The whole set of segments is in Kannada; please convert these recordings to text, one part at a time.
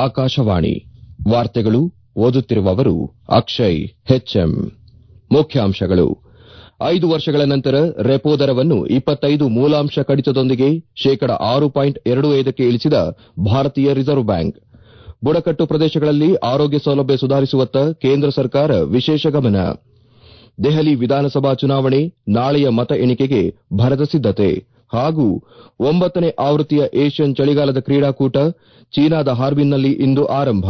ಆಕಾಶವಾಣಿ ವಾರ್ತೆಗಳು ಓದುತ್ತಿರುವವರು ಅಕ್ಷಯ್ ಹೆಚ್ಎಂ ಮುಖ್ಯಾಂಶಗಳು ಐದು ವರ್ಷಗಳ ನಂತರ ರೆಪೋ ದರವನ್ನು ಇಪ್ಪತ್ತೈದು ಮೂಲಾಂಶ ಕಡಿತದೊಂದಿಗೆ ಶೇಕಡ ಆರು ಪಾಯಿಂಟ್ ಎರಡು ಐದಕ್ಕೆ ಇಳಿಸಿದ ಭಾರತೀಯ ರಿಸರ್ವ್ ಬ್ಯಾಂಕ್ ಬುಡಕಟ್ಟು ಪ್ರದೇಶಗಳಲ್ಲಿ ಆರೋಗ್ಯ ಸೌಲಭ್ಯ ಸುಧಾರಿಸುವತ್ತ ಕೇಂದ್ರ ಸರ್ಕಾರ ವಿಶೇಷ ಗಮನ ದೆಹಲಿ ವಿಧಾನಸಭಾ ಚುನಾವಣೆ ನಾಳೆಯ ಮತ ಎಣಿಕೆಗೆ ಭರದ ಸಿದ್ದತೆ ಹಾಗೂ ಒಂಬತ್ತನೇ ಆವೃತ್ತಿಯ ಏಷ್ಯನ್ ಚಳಿಗಾಲದ ಕ್ರೀಡಾಕೂಟ ಚೀನಾದ ಹಾರ್ಬಿನ್ನಲ್ಲಿ ಇಂದು ಆರಂಭ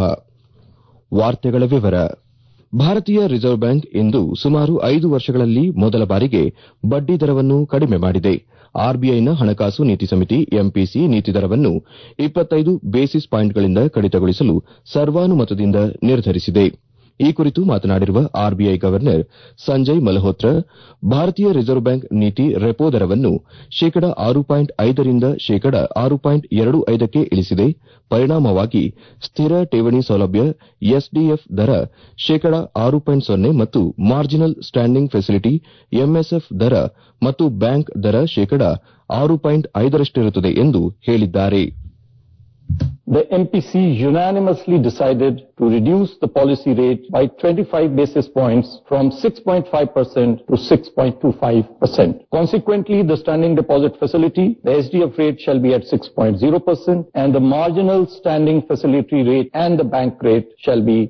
ಭಾರತೀಯ ರಿಸರ್ವ್ ಬ್ಯಾಂಕ್ ಇಂದು ಸುಮಾರು ಐದು ವರ್ಷಗಳಲ್ಲಿ ಮೊದಲ ಬಾರಿಗೆ ಬಡ್ಡಿ ದರವನ್ನು ಕಡಿಮೆ ಮಾಡಿದೆ ಆರ್ಬಿಐನ ಹಣಕಾಸು ನೀತಿ ಸಮಿತಿ ಎಂಪಿಸಿ ನೀತಿ ದರವನ್ನು ಇಪ್ಪತ್ತೈದು ಬೇಸಿಸ್ ಪಾಯಿಂಟ್ಗಳಿಂದ ಕಡಿತಗೊಳಿಸಲು ಸರ್ವಾನುಮತದಿಂದ ನಿರ್ಧರಿಸಿದೆ ಈ ಕುರಿತು ಮಾತನಾಡಿರುವ ಆರ್ಬಿಐ ಗವರ್ನರ್ ಸಂಜಯ್ ಮಲ್ಹೋತ್ರಾ ಭಾರತೀಯ ರಿಸರ್ವ್ ಬ್ಯಾಂಕ್ ನೀತಿ ರೆಪೋ ದರವನ್ನು ಶೇಕಡ ಆರು ಪಾಯಿಂಟ್ ಐದರಿಂದ ಶೇಕಡ ಆರು ಪಾಯಿಂಟ್ ಎರಡು ಐದಕ್ಕೆ ಇಳಿಸಿದೆ ಪರಿಣಾಮವಾಗಿ ಸ್ಥಿರ ಠೇವಣಿ ಸೌಲಭ್ಯ ಎಸ್ಡಿಎಫ್ ದರ ಶೇಕಡ ಆರು ಪಾಯಿಂಟ್ ಸೊನ್ನೆ ಮತ್ತು ಮಾರ್ಜಿನಲ್ ಸ್ಟ್ಯಾಂಡಿಂಗ್ ಫೆಸಿಲಿಟಿ ಎಂಎಸ್ಎಫ್ ದರ ಮತ್ತು ಬ್ಯಾಂಕ್ ದರ ಶೇಕಡ ಆರು ಪಾಯಿಂಟ್ ಐದರಷ್ಟಿರುತ್ತದೆ ಎಂದು ಹೇಳಿದ್ದಾರೆ The MPC unanimously decided to reduce the policy rate by 25 basis points from 6.5% to 6.25%. Consequently, the standing deposit facility, the SDF rate shall be at 6.0% and the marginal standing facility rate and the bank rate shall be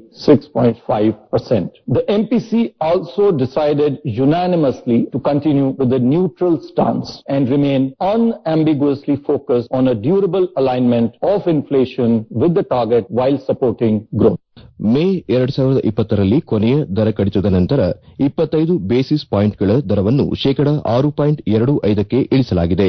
6.5%. The MPC also decided unanimously to continue with a neutral stance and remain unambiguously focused on a durable alignment of inflation with the target while supporting growth. May ಎರಡು ಸಾವಿರದ ಇಪ್ಪತ್ತರಲ್ಲಿ ಕೊನೆಯ ದರ ಕಡಿತದ ನಂತರ ಇಪ್ಪತ್ತೈದು ಬೇಸಿಸ್ ಪಾಯಿಂಟ್ಗಳ ದರವನ್ನು ಶೇಕಡ ಆರು ಪಾಯಿಂಟ್ ಎರಡು ಐದಕ್ಕೆ ಇಳಿಸಲಾಗಿದೆ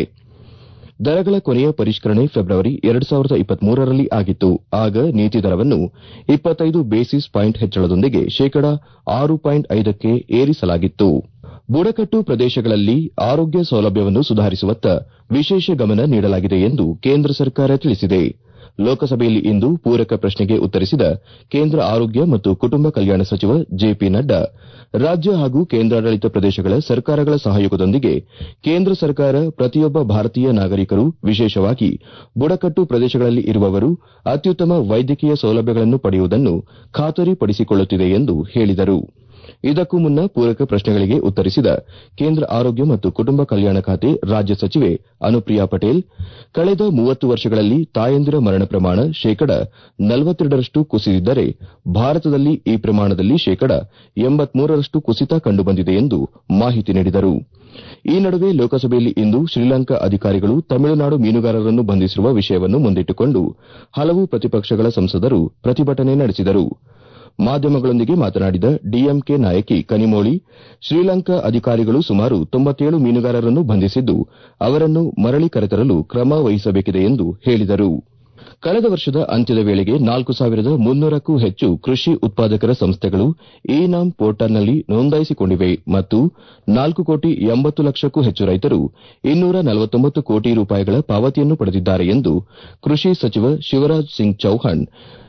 ದರಗಳ ಕೊನೆಯ ಪರಿಷ್ಕರಣೆ ಫೆಬ್ರವರಿ ಎರಡು ಸಾವಿರದ ಇಪ್ಪತ್ಮೂರರಲ್ಲಿ ಆಗಿತ್ತು ಆಗ ನೀತಿ ದರವನ್ನು ಇಪ್ಪತ್ತೈದು ಬೇಸಿಸ್ ಪಾಯಿಂಟ್ ಹೆಚ್ಚಳದೊಂದಿಗೆ ಶೇಕಡ ಆರು ಪಾಯಿಂಟ್ ಐದಕ್ಕೆ ಏರಿಸಲಾಗಿತ್ತು ಬುಡಕಟ್ಟು ಪ್ರದೇಶಗಳಲ್ಲಿ ಆರೋಗ್ಯ ಸೌಲಭ್ಯವನ್ನು ಸುಧಾರಿಸುವತ್ತ ವಿಶೇಷ ಗಮನ ನೀಡಲಾಗಿದೆ ಎಂದು ಕೇಂದ್ರ ಸರ್ಕಾರ ತಿಳಿಸಿದೆ ಲೋಕಸಭೆಯಲ್ಲಿ ಇಂದು ಪೂರಕ ಪ್ರಶ್ನೆಗೆ ಉತ್ತರಿಸಿದ ಕೇಂದ್ರ ಆರೋಗ್ಯ ಮತ್ತು ಕುಟುಂಬ ಕಲ್ಯಾಣ ಸಚಿವ ಜೆಪಿ ನಡ್ಡಾ ರಾಜ್ಯ ಹಾಗೂ ಕೇಂದ್ರಾಡಳಿತ ಪ್ರದೇಶಗಳ ಸರ್ಕಾರಗಳ ಸಹಯೋಗದೊಂದಿಗೆ ಕೇಂದ್ರ ಸರ್ಕಾರ ಪ್ರತಿಯೊಬ್ಬ ಭಾರತೀಯ ನಾಗರಿಕರು ವಿಶೇಷವಾಗಿ ಬುಡಕಟ್ಟು ಪ್ರದೇಶಗಳಲ್ಲಿ ಇರುವವರು ಅತ್ಯುತ್ತಮ ವೈದ್ಯಕೀಯ ಸೌಲಭ್ಯಗಳನ್ನು ಪಡೆಯುವುದನ್ನು ಖಾತರಿಪಡಿಸಿಕೊಳ್ಳುತ್ತಿದೆ ಎಂದು ಹೇಳಿದರು ಇದಕ್ಕೂ ಮುನ್ನ ಪೂರಕ ಪ್ರಶ್ನೆಗಳಿಗೆ ಉತ್ತರಿಸಿದ ಕೇಂದ್ರ ಆರೋಗ್ಯ ಮತ್ತು ಕುಟುಂಬ ಕಲ್ಯಾಣ ಖಾತೆ ರಾಜ್ಯ ಸಚಿವೆ ಅನುಪ್ರಿಯಾ ಪಟೇಲ್ ಕಳೆದ ಮೂವತ್ತು ವರ್ಷಗಳಲ್ಲಿ ತಾಯಂದಿರ ಮರಣ ಪ್ರಮಾಣ ಶೇಕಡ ನಲವತ್ತೆರಡರಷ್ಟು ಕುಸಿದಿದ್ದರೆ ಭಾರತದಲ್ಲಿ ಈ ಪ್ರಮಾಣದಲ್ಲಿ ಶೇಕಡ ಎಂಬತ್ಮೂರರಷ್ಟು ಕುಸಿತ ಕಂಡುಬಂದಿದೆ ಎಂದು ಮಾಹಿತಿ ನೀಡಿದರು ಈ ನಡುವೆ ಲೋಕಸಭೆಯಲ್ಲಿ ಇಂದು ಶ್ರೀಲಂಕಾ ಅಧಿಕಾರಿಗಳು ತಮಿಳುನಾಡು ಮೀನುಗಾರರನ್ನು ಬಂಧಿಸಿರುವ ವಿಷಯವನ್ನು ಮುಂದಿಟ್ಟುಕೊಂಡು ಹಲವು ಪ್ರತಿಪಕ್ಷಗಳ ಸಂಸದರು ಪ್ರತಿಭಟನೆ ನಡೆಸಿದರು ಮಾಧ್ಯಮಗಳೊಂದಿಗೆ ಮಾತನಾಡಿದ ಡಿಎಂಕೆ ನಾಯಕಿ ಕನಿಮೋಳಿ ಶ್ರೀಲಂಕಾ ಅಧಿಕಾರಿಗಳು ಸುಮಾರು ತೊಂಬತ್ತೇಳು ಮೀನುಗಾರರನ್ನು ಬಂಧಿಸಿದ್ದು ಅವರನ್ನು ಮರಳಿ ಕರೆತರಲು ಕ್ರಮ ವಹಿಸಬೇಕಿದೆ ಎಂದು ಹೇಳಿದರು ಕಳೆದ ವರ್ಷದ ಅಂತ್ಯದ ವೇಳೆಗೆ ನಾಲ್ಕು ಸಾವಿರದ ಮುನ್ನೂರಕ್ಕೂ ಹೆಚ್ಚು ಕೃಷಿ ಉತ್ಪಾದಕರ ಸಂಸ್ಥೆಗಳು ಇ ನಾಮ್ ಪೋರ್ಟಲ್ನಲ್ಲಿ ನೋಂದಾಯಿಸಿಕೊಂಡಿವೆ ಮತ್ತು ನಾಲ್ಕು ಕೋಟಿ ಎಂಬತ್ತು ಲಕ್ಷಕ್ಕೂ ಹೆಚ್ಚು ರೈತರು ಇನ್ನೂರ ನಲವತ್ತೊಂಬತ್ತು ಕೋಟಿ ರೂಪಾಯಿಗಳ ಪಾವತಿಯನ್ನು ಪಡೆದಿದ್ದಾರೆ ಎಂದು ಕೃಷಿ ಸಚಿವ ಶಿವರಾಜ್ ಸಿಂಗ್ ಚೌಹಾಣ್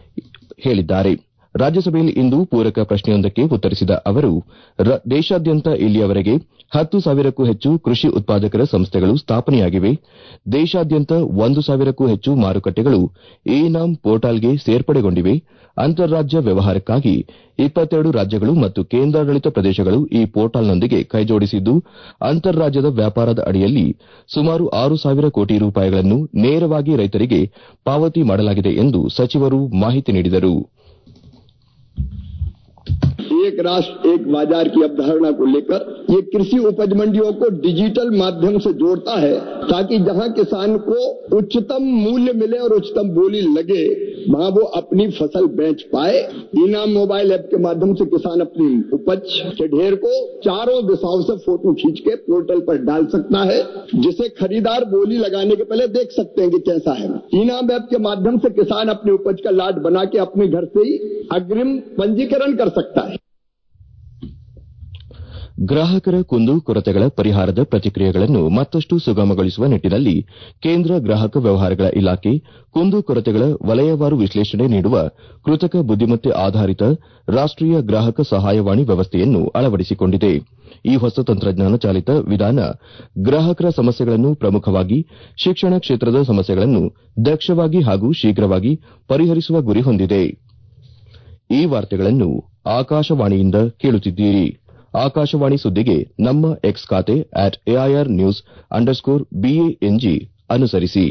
ಹೇಳಿದ್ದಾರೆ ರಾಜ್ಯಸಭೆಯಲ್ಲಿ ಇಂದು ಪೂರಕ ಪ್ರಶ್ನೆಯೊಂದಕ್ಕೆ ಉತ್ತರಿಸಿದ ಅವರು ದೇಶಾದ್ಯಂತ ಇಲ್ಲಿಯವರೆಗೆ ಹತ್ತು ಸಾವಿರಕ್ಕೂ ಹೆಚ್ಚು ಕೃಷಿ ಉತ್ಪಾದಕರ ಸಂಸ್ಥೆಗಳು ಸ್ಥಾಪನೆಯಾಗಿವೆ ದೇಶಾದ್ಯಂತ ಒಂದು ಸಾವಿರಕ್ಕೂ ಹೆಚ್ಚು ಮಾರುಕಟ್ಟೆಗಳು ಇ ನಾಮ್ ಪೋರ್ಟಲ್ಗೆ ಸೇರ್ಪಡೆಗೊಂಡಿವೆ ಅಂತಾರಾಜ್ಯ ವ್ಯವಹಾರಕ್ಕಾಗಿ ಇಪ್ಪತ್ತೆರಡು ರಾಜ್ಯಗಳು ಮತ್ತು ಕೇಂದ್ರಾಡಳಿತ ಪ್ರದೇಶಗಳು ಈ ಪೋರ್ಟಲ್ನೊಂದಿಗೆ ಕೈಜೋಡಿಸಿದ್ದು ಅಂತಾರಾಜ್ಯದ ವ್ಯಾಪಾರದ ಅಡಿಯಲ್ಲಿ ಸುಮಾರು ಆರು ಸಾವಿರ ಕೋಟಿ ರೂಪಾಯಿಗಳನ್ನು ನೇರವಾಗಿ ರೈತರಿಗೆ ಪಾವತಿ ಮಾಡಲಾಗಿದೆ ಎಂದು ಸಚಿವರು ಮಾಹಿತಿ ನೀಡಿದರು एक राष्ट्र एक बाजार की अवधारणा को लेकर ये कृषि उपज मंडियों को डिजिटल माध्यम से जोड़ता है ताकि जहां किसान को उच्चतम मूल्य मिले और उच्चतम बोली लगे वहां वो अपनी फसल बेच पाए इनाम मोबाइल ऐप के माध्यम से किसान अपनी उपज के ढेर को चारों दिशाओं से फोटो खींच के पोर्टल पर डाल सकता है जिसे खरीदार बोली लगाने के पहले देख सकते हैं कि कैसा है इनाम ऐप के माध्यम से किसान अपनी उपज का लाट बना के अपने घर से ही अग्रिम पंजीकरण कर सकता है ಗ್ರಾಹಕರ ಕುಂದುಕೊರತೆಗಳ ಪರಿಹಾರದ ಪ್ರಕ್ರಿಯೆಗಳನ್ನು ಮತ್ತಷ್ಟು ಸುಗಮಗೊಳಿಸುವ ನಿಟ್ಟಿನಲ್ಲಿ ಕೇಂದ್ರ ಗ್ರಾಹಕ ವ್ಯವಹಾರಗಳ ಇಲಾಖೆ ಕುಂದುಕೊರತೆಗಳ ವಲಯವಾರು ವಿಶ್ಲೇಷಣೆ ನೀಡುವ ಕೃತಕ ಬುದ್ದಿಮತ್ತೆ ಆಧಾರಿತ ರಾಷ್ಟೀಯ ಗ್ರಾಹಕ ಸಹಾಯವಾಣಿ ವ್ಯವಸ್ಥೆಯನ್ನು ಅಳವಡಿಸಿಕೊಂಡಿದೆ ಈ ಹೊಸ ತಂತ್ರಜ್ಞಾನ ಚಾಲಿತ ವಿಧಾನ ಗ್ರಾಹಕರ ಸಮಸ್ಯೆಗಳನ್ನು ಪ್ರಮುಖವಾಗಿ ಶಿಕ್ಷಣ ಕ್ಷೇತ್ರದ ಸಮಸ್ಯೆಗಳನ್ನು ದಕ್ಷವಾಗಿ ಹಾಗೂ ಶೀಘ್ರವಾಗಿ ಪರಿಹರಿಸುವ ಗುರಿ ಹೊಂದಿದೆ ಈ ವಾರ್ತೆಗಳನ್ನು ಆಕಾಶವಾಣಿಯಿಂದ ಕೇಳುತ್ತಿದ್ದೀರಿ ಆಕಾಶವಾಣಿ ಸುದ್ದಿಗೆ ನಮ್ಮ ಎಕ್ಸ್ ಖಾತೆ at AIR news underscore BANG ಅನುಸರಿಸಿ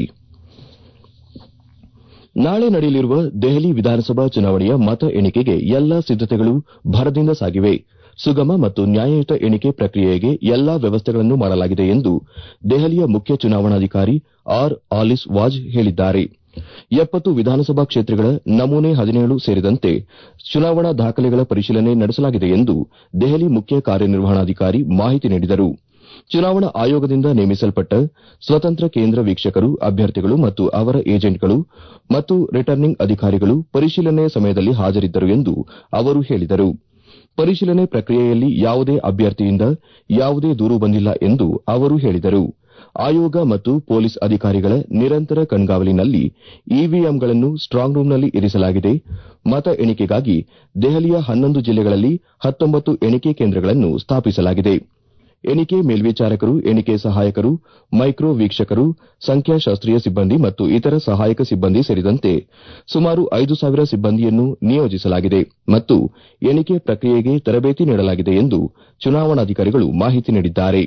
ನಾಳೆ ನಡೆಯಲಿರುವ ದೆಹಲಿ ವಿಧಾನಸಭಾ ಚುನಾವಣೆಯ ಮತ ಎಣಿಕೆಗೆ ಎಲ್ಲಾ ಸಿದ್ದತೆಗಳು ಭರದಿಂದ ಸಾಗಿವೆ ಸುಗಮ ಮತ್ತು ನ್ಯಾಯಯುತ ಎಣಿಕೆ ಪ್ರಕ್ರಿಯೆಗೆ ಎಲ್ಲಾ ವ್ಯವಸ್ಥೆಗಳನ್ನು ಮಾಡಲಾಗಿದೆ ಎಂದು ದೆಹಲಿಯ ಮುಖ್ಯ ಚುನಾವಣಾಧಿಕಾರಿ ಆರ್ ಆಲಿಸ್ ವಾಜ್ ಹೇಳಿದ್ದಾರೆ ಎಪ್ಪತ್ತು ವಿಧಾನಸಭಾ ಕ್ಷೇತ್ರಗಳ ನಮೂನೆ ಹದಿನೇಳು ಸೇರಿದಂತೆ ಚುನಾವಣಾ ದಾಖಲೆಗಳ ಪರಿಶೀಲನೆ ನಡೆಸಲಾಗಿದೆ ಎಂದು ದೆಹಲಿ ಮುಖ್ಯ ಕಾರ್ಯನಿರ್ವಹಣಾಧಿಕಾರಿ ಮಾಹಿತಿ ನೀಡಿದರು ಚುನಾವಣಾ ಆಯೋಗದಿಂದ ನೇಮಿಸಲ್ಪಟ್ಟ ಸ್ವತಂತ್ರ ಕೇಂದ್ರ ವೀಕ್ಷಕರು ಅಭ್ಯರ್ಥಿಗಳು ಮತ್ತು ಅವರ ಏಜೆಂಟ್ಗಳು ಮತ್ತು ರಿಟರ್ನಿಂಗ್ ಅಧಿಕಾರಿಗಳು ಪರಿಶೀಲನೆಯ ಸಮಯದಲ್ಲಿ ಹಾಜರಿದ್ದರು ಎಂದು ಅವರು ಹೇಳಿದರು ಪರಿಶೀಲನೆ ಪ್ರಕ್ರಿಯೆಯಲ್ಲಿ ಯಾವುದೇ ಅಭ್ಯರ್ಥಿಯಿಂದ ಯಾವುದೇ ದೂರು ಬಂದಿಲ್ಲ ಎಂದು ಅವರು ಹೇಳಿದರು ಆಯೋಗ ಮತ್ತು ಪೊಲೀಸ್ ಅಧಿಕಾರಿಗಳ ನಿರಂತರ ಕಣ್ಗಾವಲಿನಲ್ಲಿ ಇವಿಎಂಗಳನ್ನು ಸ್ಟಾಂಗ್ ರೂಂನಲ್ಲಿ ಇರಿಸಲಾಗಿದೆ ಮತ ಎಣಿಕೆಗಾಗಿ ದೆಹಲಿಯ ಹನ್ನೊಂದು ಜಿಲ್ಲೆಗಳಲ್ಲಿ ಹತ್ತೊಂಬತ್ತು ಎಣಿಕೆ ಕೇಂದ್ರಗಳನ್ನು ಸ್ಥಾಪಿಸಲಾಗಿದೆ ಎಣಿಕೆ ಮೇಲ್ವಿಚಾರಕರು ಎಣಿಕೆ ಸಹಾಯಕರು ಮೈಕ್ರೋ ವೀಕ್ಷಕರು ಸಂಖ್ಯಾಶಾಸ್ತ್ರೀಯ ಸಿಬ್ಬಂದಿ ಮತ್ತು ಇತರ ಸಹಾಯಕ ಸಿಬ್ಬಂದಿ ಸೇರಿದಂತೆ ಸುಮಾರು ಐದು ಸಾವಿರ ಸಿಬ್ಬಂದಿಯನ್ನು ನಿಯೋಜಿಸಲಾಗಿದೆ ಮತ್ತು ಎಣಿಕೆ ಪ್ರಕ್ರಿಯೆಗೆ ತರಬೇತಿ ನೀಡಲಾಗಿದೆ ಎಂದು ಚುನಾವಣಾಧಿಕಾರಿಗಳು ಮಾಹಿತಿ ನೀಡಿದ್ದಾರೆ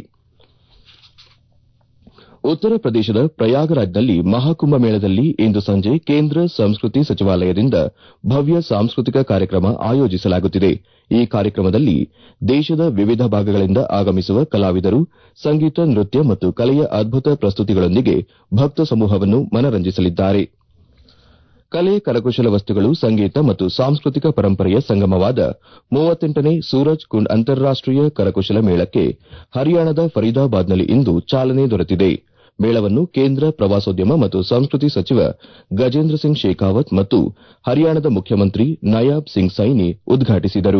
ಉತ್ತರ ಪ್ರದೇಶದ ಪ್ರಯಾಗರಾಜ್ನಲ್ಲಿ ಮಹಾಕುಂಭ ಮೇಳದಲ್ಲಿ ಇಂದು ಸಂಜೆ ಕೇಂದ್ರ ಸಂಸ್ಕೃತಿ ಸಚಿವಾಲಯದಿಂದ ಭವ್ಯ ಸಾಂಸ್ಕೃತಿಕ ಕಾರ್ಯಕ್ರಮ ಆಯೋಜಿಸಲಾಗುತ್ತಿದೆ ಈ ಕಾರ್ಯಕ್ರಮದಲ್ಲಿ ದೇಶದ ವಿವಿಧ ಭಾಗಗಳಿಂದ ಆಗಮಿಸುವ ಕಲಾವಿದರು ಸಂಗೀತ ನೃತ್ಯ ಮತ್ತು ಕಲೆಯ ಅದ್ಭುತ ಪ್ರಸ್ತುತಿಗಳೊಂದಿಗೆ ಭಕ್ತ ಸಮೂಹವನ್ನು ಮನರಂಜಿಸಲಿದ್ದಾರೆ ಕಲೆ ಕರಕುಶಲ ವಸ್ತುಗಳು ಸಂಗೀತ ಮತ್ತು ಸಾಂಸ್ಕೃತಿಕ ಪರಂಪರೆಯ ಸಂಗಮವಾದ ಮೂವತ್ತೆಂಟನೇ ಸೂರಜ್ ಕುಂಡ್ ಅಂತಾರಾಷ್ಟೀಯ ಕರಕುಶಲ ಮೇಳಕ್ಕೆ ಹರಿಯಾಣದ ಫರೀದಾಬಾದ್ನಲ್ಲಿ ಇಂದು ಚಾಲನೆ ದೊರೆತಿದೆ ಮೇಳವನ್ನು ಕೇಂದ್ರ ಪ್ರವಾಸೋದ್ಯಮ ಮತ್ತು ಸಂಸ್ಕೃತಿ ಸಚಿವ ಗಜೇಂದ್ರ ಸಿಂಗ್ ಶೇಖಾವತ್ ಮತ್ತು ಹರಿಯಾಣದ ಮುಖ್ಯಮಂತ್ರಿ ನಯಾಬ್ ಸಿಂಗ್ ಸೈನಿ ಉದ್ಘಾಟಿಸಿದರು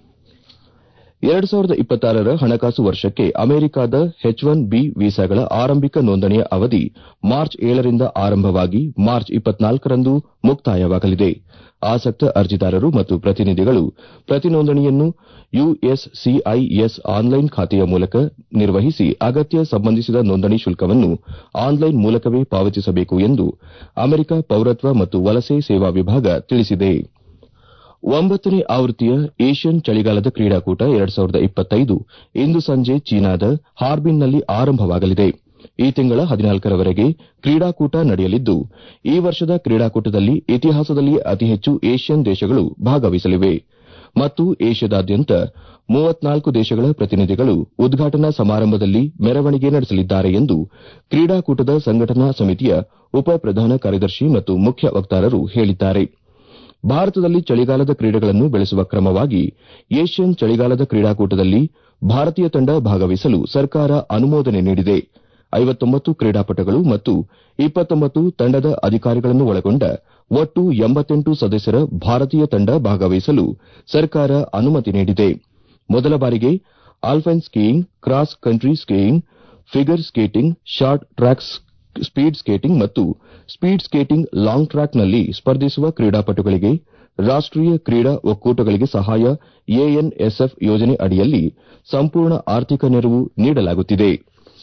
ಎರಡು ಸಾವಿರದ ಇಪ್ಪತ್ತಾರರ ಹಣಕಾಸು ವರ್ಷಕ್ಕೆ ಅಮೆರಿಕದ ಎಚ್ ಒನ್ ಬಿ ವೀಸಾಗಳ ಆರಂಭಿಕ ನೋಂದಣಿಯ ಅವಧಿ ಮಾರ್ಚ್ ಏಳರಿಂದ ಆರಂಭವಾಗಿ ಮಾರ್ಚ್ ಇಪ್ಪತ್ನಾಲ್ಕರಂದು ಮುಕ್ತಾಯವಾಗಲಿದೆ ಆಸಕ್ತ ಅರ್ಜಿದಾರರು ಮತ್ತು ಪ್ರತಿನಿಧಿಗಳು ಪ್ರತಿ ನೋಂದಣಿಯನ್ನು ಯುಎಸ್ಸಿಐಎಸ್ ಆನ್ಲೈನ್ ಖಾತೆಯ ಮೂಲಕ ನಿರ್ವಹಿಸಿ ಅಗತ್ಯ ಸಂಬಂಧಿಸಿದ ನೋಂದಣಿ ಶುಲ್ಕವನ್ನು ಆನ್ಲೈನ್ ಮೂಲಕವೇ ಪಾವತಿಸಬೇಕು ಎಂದು ಅಮೆರಿಕ ಪೌರತ್ವ ಮತ್ತು ವಲಸೆ ಸೇವಾ ವಿಭಾಗ ತಿಳಿಸಿದೆ ಒಂಬತ್ತನೇ ಆವೃತ್ತಿಯ ಏಷ್ಯನ್ ಚಳಿಗಾಲದ ಕ್ರೀಡಾಕೂಟ ಎರಡು ಸಾವಿರದ ಇಪ್ಪತ್ತೈದು ಇಂದು ಸಂಜೆ ಚೀನಾದ ಹಾರ್ಬಿನ್ನಲ್ಲಿ ಆರಂಭವಾಗಲಿದೆ ಈ ತಿಂಗಳ ಹದಿನಾಲ್ಕರವರೆಗೆ ಕ್ರೀಡಾಕೂಟ ನಡೆಯಲಿದ್ದು ಈ ವರ್ಷದ ಕ್ರೀಡಾಕೂಟದಲ್ಲಿ ಇತಿಹಾಸದಲ್ಲಿಯೇ ಅತಿ ಹೆಚ್ಚು ಏಷ್ಯನ್ ದೇಶಗಳು ಭಾಗವಹಿಸಲಿವೆ ಮತ್ತು ಏಷ್ಯಾದಾದ್ಯಂತ ಮೂವತ್ನಾಲ್ಕು ದೇಶಗಳ ಪ್ರತಿನಿಧಿಗಳು ಉದ್ಘಾಟನಾ ಸಮಾರಂಭದಲ್ಲಿ ಮೆರವಣಿಗೆ ನಡೆಸಲಿದ್ದಾರೆ ಎಂದು ಕ್ರೀಡಾಕೂಟದ ಸಂಘಟನಾ ಸಮಿತಿಯ ಉಪ ಪ್ರಧಾನ ಕಾರ್ಯದರ್ಶಿ ಮತ್ತು ಮುಖ್ಯ ವಕ್ತಾರರು ಹೇಳಿದ್ದಾರೆ ಭಾರತದಲ್ಲಿ ಚಳಿಗಾಲದ ಕ್ರೀಡೆಗಳನ್ನು ಬೆಳೆಸುವ ಕ್ರಮವಾಗಿ ಏಷ್ಯನ್ ಚಳಿಗಾಲದ ಕ್ರೀಡಾಕೂಟದಲ್ಲಿ ಭಾರತೀಯ ತಂಡ ಭಾಗವಹಿಸಲು ಸರ್ಕಾರ ಅನುಮೋದನೆ ನೀಡಿದೆ ಐವತ್ತೊಂಬತ್ತು ಕ್ರೀಡಾಪಟುಗಳು ಮತ್ತು ಇಪ್ಪತ್ತೊಂಬತ್ತು ತಂಡದ ಅಧಿಕಾರಿಗಳನ್ನು ಒಳಗೊಂಡ ಒಟ್ಟು ಎಂಬತ್ತೆಂಟು ಸದಸ್ಯರ ಭಾರತೀಯ ತಂಡ ಭಾಗವಹಿಸಲು ಸರ್ಕಾರ ಅನುಮತಿ ನೀಡಿದೆ ಮೊದಲ ಬಾರಿಗೆ alpine skiing cross country skiing figure skating short track speed skating ಮತ್ತು ಸ್ಪೀಡ್ ಸ್ಕೇಟಿಂಗ್ ಲಾಂಗ್ ಟ್ರ್ಯಾಕ್ನಲ್ಲಿ ಸ್ಪರ್ಧಿಸುವ ಕ್ರೀಡಾಪಟುಗಳಿಗೆ ರಾಷ್ಟೀಯ ಕ್ರೀಡಾ ಒಕ್ಕೂಟಗಳಿಗೆ ಸಹಾಯ ಎಎನ್ಎಸ್ಎಫ್ ಯೋಜನೆ ಅಡಿಯಲ್ಲಿ ಸಂಪೂರ್ಣ ಆರ್ಥಿಕ ನೆರವು ನೀಡಲಾಗುತ್ತಿದೆ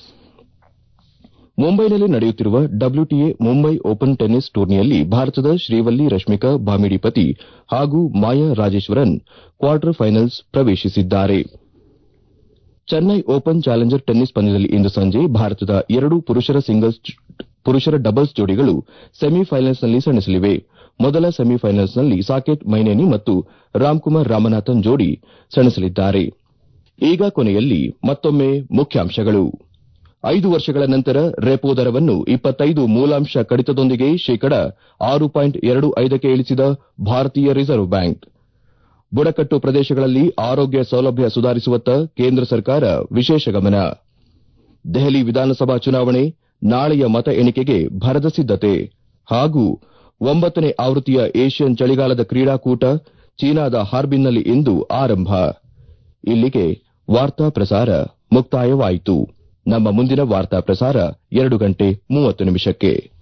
ಮುಂಬೈನಲ್ಲಿ ನಡೆಯುತ್ತಿರುವ ಡಬ್ಲ್ಯೂಟಿಎ ಮುಂಬೈ ಓಪನ್ ಟೆನ್ನಿಸ್ ಟೂರ್ನಿಯಲ್ಲಿ ಭಾರತದ ಶ್ರೀವಲ್ಲಿ ರಶ್ಮಿಕಾ ಬಾಮಿಡಿಪತಿ ಹಾಗೂ ಮಾಯಾ ರಾಜೇಶ್ವರನ್ ಕ್ವಾರ್ಟರ್ ಫೈನಲ್ಸ್ ಪ್ರವೇಶಿಸಿದ್ದಾರೆ ಚೆನ್ನೈ ಓಪನ್ ಚಾಲೆಂಜರ್ ಟೆನ್ನಿಸ್ ಪಂದ್ಯದಲ್ಲಿ ಇಂದು ಸಂಜೆ ಭಾರತದ ಎರಡು ಪುರುಷರ ಡಬಲ್ಸ್ ಜೋಡಿಗಳು ಸೆಮಿಫೈನಲ್ಸ್ನಲ್ಲಿ ಸೆಣಸಲಿವೆ ಮೊದಲ ಸೆಮಿಫೈನಲ್ಸ್ನಲ್ಲಿ ಸಾಕೇತ್ ಮೈನೇನಿ ಮತ್ತು ರಾಮ್ಕುಮಾರ್ ರಾಮನಾಥನ್ ಜೋಡಿ ಸೆಣಸಲಿದ್ದಾರೆ ಈಗ ಕೊನೆಯಲ್ಲಿ ಮತ್ತೊಮ್ಮೆ ಮುಖ್ಯಾಂಶಗಳು ಐದು ವರ್ಷಗಳ ನಂತರ ರೆಪೋ ದರವನ್ನು ಇಪ್ಪತ್ತೈದು ಮೂಲಾಂಶ ಕಡಿತದೊಂದಿಗೆ ಶೇಕಡ ಆರು ಪಾಯಿಂಟ್ ಎರಡು ಐದಕ್ಕೆ ಇಳಿಸಿದ ಭಾರತೀಯ ರಿಸರ್ವ್ ಬ್ಯಾಂಕ್ ಬುಡಕಟ್ಟು ಪ್ರದೇಶಗಳಲ್ಲಿ ಆರೋಗ್ಯ ಸೌಲಭ್ಯ ಸುಧಾರಿಸುವತ್ತ ಕೇಂದ್ರ ಸರ್ಕಾರ ವಿಶೇಷ ಗಮನ ದೆಹಲಿ ವಿಧಾನಸಭಾ ಚುನಾವಣೆ ನಾಳೆಯ ಮತ ಎಣಿಕೆಗೆ ಭರದ ಸಿದ್ದತೆ ಹಾಗೂ ಒಂಬತ್ತನೇ ಆವೃತ್ತಿಯ ಏಷ್ಯನ್ ಚಳಿಗಾಲದ ಕ್ರೀಡಾಕೂಟ ಚೀನಾದ ಹಾರ್ಬಿನ್ನಲ್ಲಿ ಇಂದು ಆರಂಭ ಇಲ್ಲಿಗೆ ವಾರ್ತಾ ಪ್ರಸಾರ ಮುಕ್ತಾಯವಾಯಿತು ನಮ್ಮ ಮುಂದಿನ ವಾರ್ತಾ ಪ್ರಸಾರ ಎರಡು ಗಂಟೆ ಮೂವತ್ತು ನಿಮಿಷಕ್ಕೆ